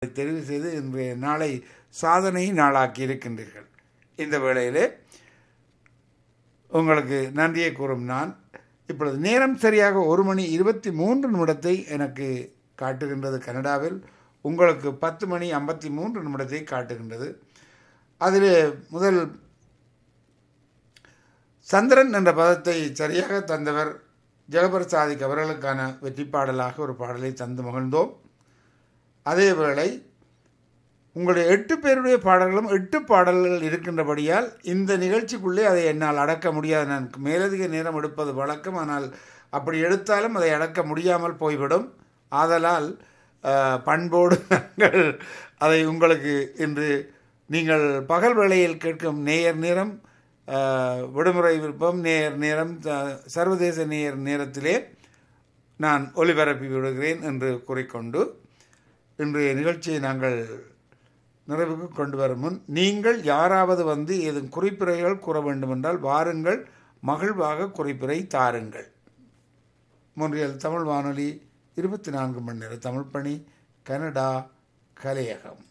தெரிவு செய்து இன்றைய நாளை சாதனை நாளாக்கி இருக்கின்றீர்கள் இந்த வேளையிலே உங்களுக்கு நன்றியை கூறும் நான் இப்பொழுது நேரம் சரியாக ஒரு மணி இருபத்தி மூன்று நிமிடத்தை எனக்கு காட்டுகின்றது கனடாவில் உங்களுக்கு பத்து மணி ஐம்பத்தி மூன்று நிமிடத்தை காட்டுகின்றது அதில் முதல் சந்திரன் என்ற பதத்தை சரியாக தந்தவர் ஜெகபர் சாதிக் அவர்களுக்கான வெற்றி பாடலாக ஒரு பாடலை தந்து மகிழ்ந்தோம் அதேவேளை உங்களுடைய எட்டு பேருடைய பாடல்களும் எட்டு பாடல்கள் இருக்கின்றபடியால் இந்த நிகழ்ச்சிக்குள்ளே அதை என்னால் அடக்க முடியாது நான் மேலதிக நேரம் எடுப்பது வழக்கம் ஆனால் அப்படி எடுத்தாலும் அதை அடக்க முடியாமல் போய்விடும் ஆதலால் அஹ், பண்போடு நாங்கள் அதை உங்களுக்கு இன்று நீங்கள் பகல் வேளையில் கேட்கும் நேயர் நேரம் அஹ், விடுமுறை விருப்பம் நேயர் நேரம் த- சர்வதேச நேயர் நேரத்திலே நான் ஒலிபரப்பி விடுகிறேன் என்று கூறிக்கொண்டு இன்றைய நிகழ்ச்சியை நாங்கள் நிறைவுக்கு கொண்டு வரும் முன் நீங்கள் யாராவது வந்து ஏதும் குறிப்புரைகள் கூற வேண்டுமென்றால் வாருங்கள் மகிழ்வாக குறிப்புரை தாருங்கள் மொன்றியல் தமிழ் வானொலி இருபத்தி நான்கு மணி நேர தமிழ் பணி கனடா கலையகம்